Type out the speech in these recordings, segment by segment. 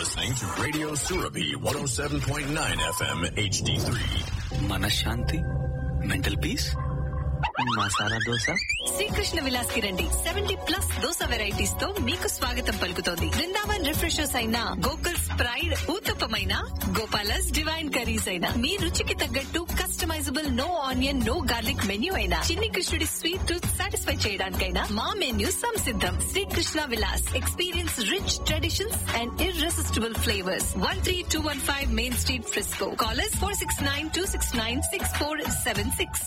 listening to Radio Surabi 107.9 FM HD3. మనశ్శాంతి mental peace masala dosa Srikrishna Vilas కి రండి సెవెంటీ ప్లస్ దోస వెరైటీస్ తో మీకు స్వాగతం పలుకుతోంది బృందావన్ రిఫ్రెషర్స్ అయిన గోకుల్స్ ప్రైడ్ ఊతప్పమైన గోపాలస్ డివైన్ కర్రీస్ అయినా మీ రుచికి తగ్గట్టు customisable no onion no garlic menu అయినా చిన్ని కృష్ణుడి స్వీట్ టూత్ సాటిస్ఫై చేయడానికైనా మా మెన్యూ సంసిద్ధం Srikrishna Vilas experience rich traditions and irresistible flavours one three two one five Main Street Frisco callers four six nine two six nine six four seven six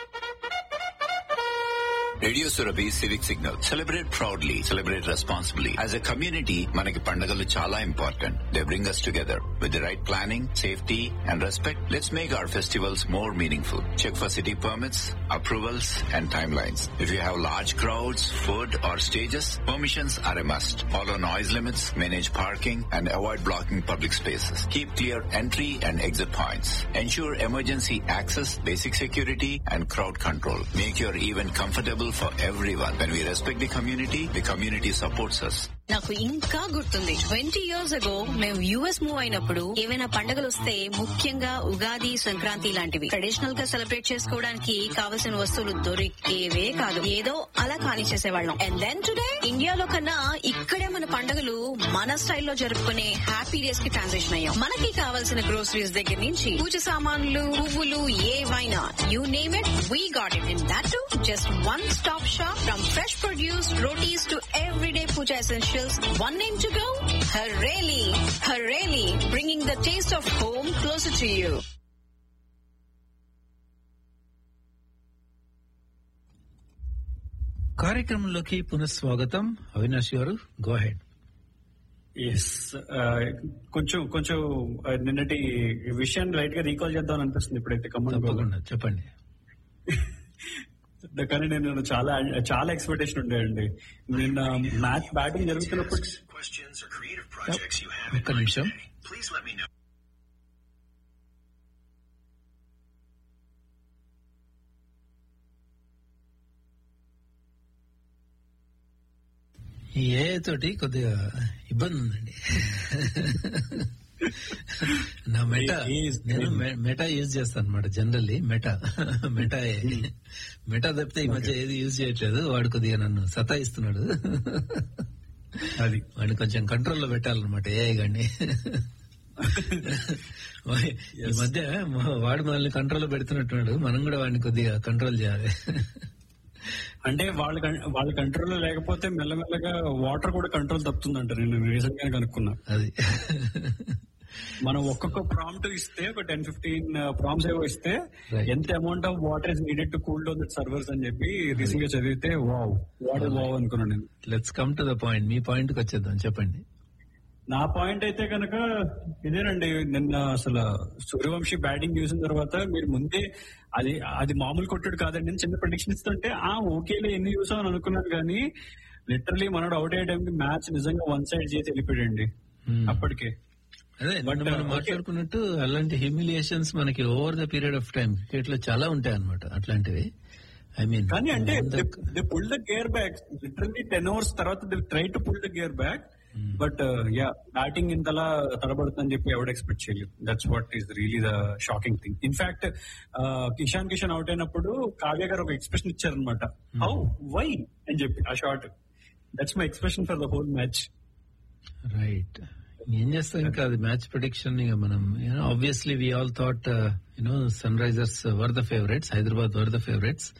radio Surabhi civic signal celebrate proudly celebrate responsibly as a community మనకి పండుగలు చాలా important they bring us together with the right planning safety and respect let's make our festivals more meaningful check for city permits approvals and timelines if you have large crowds food or stages permissions are a must follow noise limits manage parking and avoid blocking public spaces. Keep clear entry and exit points. Ensure emergency access, basic security, and crowd control. Make your event comfortable for everyone. When we respect the community, the community supports us. నాకు ఇంకా గుర్తుంది twenty years ago మేము US move అయినప్పుడు ఏవైనా పండుగలు వస్తే ముఖ్యంగా ఉగాది సంక్రాంతి లాంటివి ట్రెడిషనల్ గా సెలబ్రేట్ చేసుకోవడానికి కావలసిన వస్తువులు దొరికేవే కాదు ఏదో అలా ఖాళీ చేసేవాళ్ళం అండ్ దెన్ టుడే ఇండియాలో కన్నా ఇక్కడే మన పండుగలు మన స్టైల్లో జరుపుకునే హ్యాపీ డేస్ కి ట్రాన్సిషన్ అయ్యాం మనకి కావాల్సిన గ్రోసరీస్ దగ్గర నుంచి పూజ సామాన్లు పువ్వులు ఏవైనా you name it we got it in that to just one stop shop from fresh produce rotis to everyday puja essentials. One name to go? Hareli. Hareli, bringing the taste of home closer to you. కార్యక్రమంలోకి పునఃస్వాగతం అవినాష్ గారు go head yes కొంచెం కొంచెం ఆ, నిన్నటి విషయాన్ని light గా recall చేద్దాం అనిపిస్తుంది ఇప్పుడైతే కమ్మన్ తప్పకుండా చెప్పండి కానీ నేను చాలా చాలా ఎక్స్పెక్టేషన్ ఉండేయండి నిన్న మ్యాచ్ బ్యాటింగ్ జరుగుతున్నప్పుడు Questions or creative projects you have ఒక్క నిమిషం please let me know. ఈ ఏ తోటి కొద్దిగా ఇబ్బంది ఉందండి నా మెటా He is నేను great. మె- మెటా యూజ్ చేస్తాను అనమాట జనరల్లీ మెటా మెటా మెటా తప్పితే ఈ మధ్య ఏది యూజ్ చేయట్లేదు వాడు కొద్దిగా నన్ను సతాయిస్తున్నాడు అది వాడిని కొంచెం కంట్రోల్లో పెట్టాలన్నమాట ఏ గాని ఈ మధ్య మ- వాడు మనల్ని కంట్రోల్లో పెడుతున్నట్టున్నాడు మనం కూడా వాడిని కొద్దిగా కంట్రోల్ చేయాలి అంటే వాళ్ళ కం- వాళ్ళ కంట్రోల్ లేకపోతే మెల్లమెల్లగా వాటర్ కూడా కంట్రోల్ తప్పుతుందంట నేను రీసెంట్ గా కనుక్కున్నా అది మనం ఒక్కొక్క ప్రాంప్ట్ ఇస్తే ఒక టెన్ ఫిఫ్టీన్ ప్రాంప్ట్స్ ఏవో ఇస్తే Right. ఎంత amount of water is needed to cool down that servers అని చెప్పి రీసెంట్ గా చదివితే వావ్ వాటర్ వావ్ అనుకున్నాను నేను let's come to the point మీ పాయింట్ కి వచ్చేద్దాం చెప్పండి నా పాయింట్ అయితే కనుక ఇదేనండి నిన్న అసలు సూర్యవంశీ బ్యాటింగ్ చూసిన తర్వాత మీరు ముందే అది అది మామూలు కొట్టుడు కాదండి నేను చిన్న ప్రొడిక్షన్ ఇస్తుంటే ఆ ఓకేలే ఎన్ని చూసాం అని అనుకున్నాను కానీ లిటరలీ మనోడు అవుట్ అయ్యే టైంకి మ్యాచ్ నిజంగా వన్ సైడ్ చేసి వెళ్ళిపోయాడండి Hmm. అప్పటికే అదే But, నిన్న మనం uh, okay. మాట్లాడుకున్నట్టు అలాంటి హ్యూమిలియేషన్స్ మనకి over the period of time cricket లో చాలా ఉంటాయి అనమాట అట్లాంటివి ఐ మీన్ కానీ అంటే they pull the gear back literally ten hours తర్వాత they try to pull the gear back but yeah batting ఇంతలా తడబడుతుందని చెప్పి ఎవడు ఎక్స్పెక్ట్ చేయలేదు that's what is really the shocking thing in fact Kishan Kishan out అయినప్పుడు కావ్య గారు ఒక ఎక్స్ప్రెషన్ ఇచ్చారనమాట హౌ వై అని చెప్పి ఆ shot that's my expression for the whole match right ఏం చేస్తాం ఇంకా అది మ్యాచ్ ప్రొడిక్షన్ ఇక మనం obviously we all thought you know Sunrisers were the favourites Hyderabad were the favourites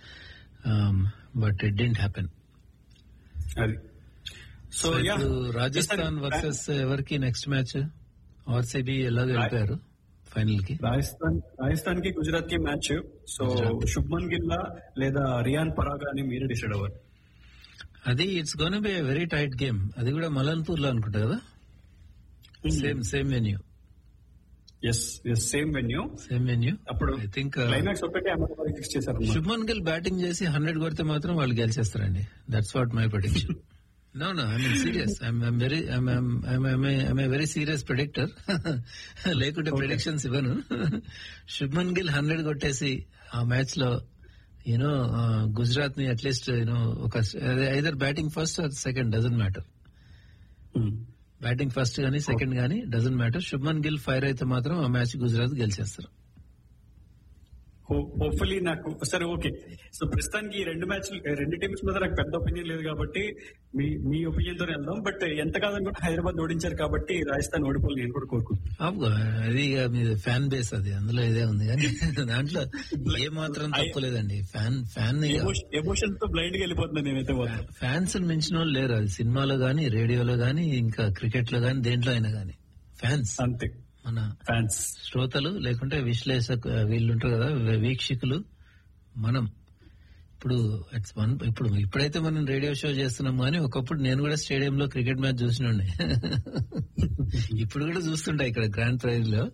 but it didn't happen అది సో యా రాజస్థాన్ వర్సెస్ ఎవరికి next match RCB ఎలాగో వెళ్ళిపోయారు ఫైనల్ కి రాజస్థాన్ రాజస్థాన్ కి గుజరాత్ కి మ్యాచ్ సో శుభ్మన్ గిల్లా లేదా రియాన్ పరాగ్ అని మీరే డిసైడ్ అవ్వాలి అది it's gonna be very tight game అది కూడా మలన్పూర్ లో అనుకుంటా కదా same same venue yes yes same venue same venue అప్పుడు ఐ థింక్ క్లైమాక్స్ ఒకటి అమరావతి ఫిక్స్ చేశారు శుభ్మన్ గిల్ బ్యాటింగ్ చేసి హండ్రెడ్ కొడితే మాత్రం వాళ్ళు గెలిచేస్తారండి that's what my prediction no no I mean serious I'm very I'm very serious predictor లేకుంటే ప్రిడిక్షన్స్ ఇవ్వను శుభ్మన్ గిల్ హండ్రెడ్ కొట్టేసి ఆ మ్యాచ్ లో యూనో గుజరాత్ ని అట్లీస్ట్ యూనో ఒక either batting first or second doesn't matter batting first గానీ సెకండ్ గానీ doesn't matter Shubman Gill fire అయితే మాత్రం ఆ మ్యాచ్ గుజరాత్ గెలిచేస్తారు హోప్ఫుల్లీ నాకు సరే ఓకే సో ప్రస్తుతానికి ఈ రెండు మ్యాచ్ రెండు టీమ్స్ మీద నాకు పెద్ద ఒపీనియన్ లేదు కాబట్టి మీ మీ ఒపీనియన్ తో వెళ్దాం బట్ ఎంత కాదనుకుంటే హైదరాబాద్ ఓడించారు కాబట్టి రాజస్థాన్ ఓడిపోవాలి నేను కూడా కోరుకుంటున్నాను ఆపుకో. అది ఇక మీ ఫ్యాన్ బేస్ అది అందులో ఇదే ఉంది కానీ దాంట్లో ఏ మాత్రం తప్పులేదండి ఫ్యాన్ ఫ్యాన్ ఎమోషన్ తో బ్లైండ్ గా వెళ్ళిపోతున్నాను నేనైతే పోతాను ఫ్యాన్స్ మించిన వాళ్ళు లేరు అది సినిమాలో గానీ రేడియోలో గానీ ఇంకా క్రికెట్ లో గానీ దేంట్లో అయినా గానీ ఫ్యాన్స్ అంతే మన ఫ్యాన్స్ శ్రోతలు లేకుంటే విశ్లేషక వీళ్ళు ఉంటారు కదా వీ- వీక్షకులు మనం ఇప్పుడు it's one- ఇప్పుడు ఇప్పుడైతే మనం రేడియో షో చేస్తున్నాం కానీ ఒకప్పుడు నేను కూడా స్టేడియంలో క్రికెట్ మ్యాచ్ చూసినండి ఇప్పుడు కూడా చూస్తుంటా ఇక్కడ గ్రాండ్ ప్రైజ్ లో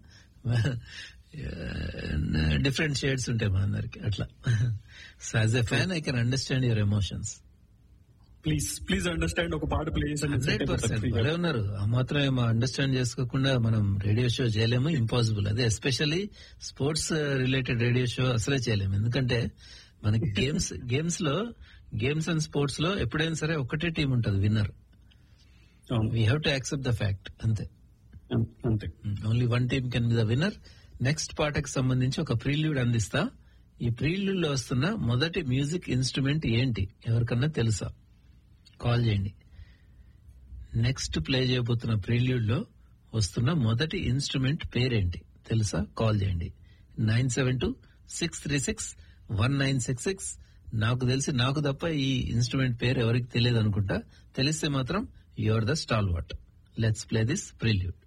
డిఫరెంట్ షేడ్స్ ఉంటాయి మా అందరికి అట్లా so as a fan I can understand your emotions please please understand ఒక పాట ప్లే హండ్రెడ్ పర్సెంట్ భలే ఉన్నారు ఆ మాత్రం ఏమో అండర్స్టాండ్ చేసుకోకుండా మనం రేడియో షో చేయలేము ఇంపాసిబుల్ అదే especially sports related radio show అసలే చేయలేము ఎందుకంటే మనకి గేమ్స్ గేమ్స్ లో గేమ్స్ అండ్ స్పోర్ట్స్ లో ఎప్పుడైనా సరే ఒకటే టీం ఉంటుంది winner we have to accept the fact అంతే అంతే only one team can be the winner next పాటకి సంబంధించి ఒక ప్రీల్యూడ్ అందిస్తా ఈ ప్రీల్యూడ్ లో వస్తున్న మొదటి మ్యూజిక్ ఇన్స్ట్రుమెంట్ ఏంటి ఎవరికన్నా తెలుసా కాల్ చేయండి నెక్స్ట్ ప్లే చేయబోతున్న ప్రీల్యూడ్ లో వస్తున్న మొదటి ఇన్స్ట్రుమెంట్ పేరేంటి తెలుసా కాల్ చేయండి nine seven two six three six one nine six six నాకు తెలిసి నాకు తప్ప ఈ ఇన్స్ట్రుమెంట్ పేరు ఎవరికి తెలియదు అనుకుంటా తెలిస్తే మాత్రం your the stall what let's play this prelude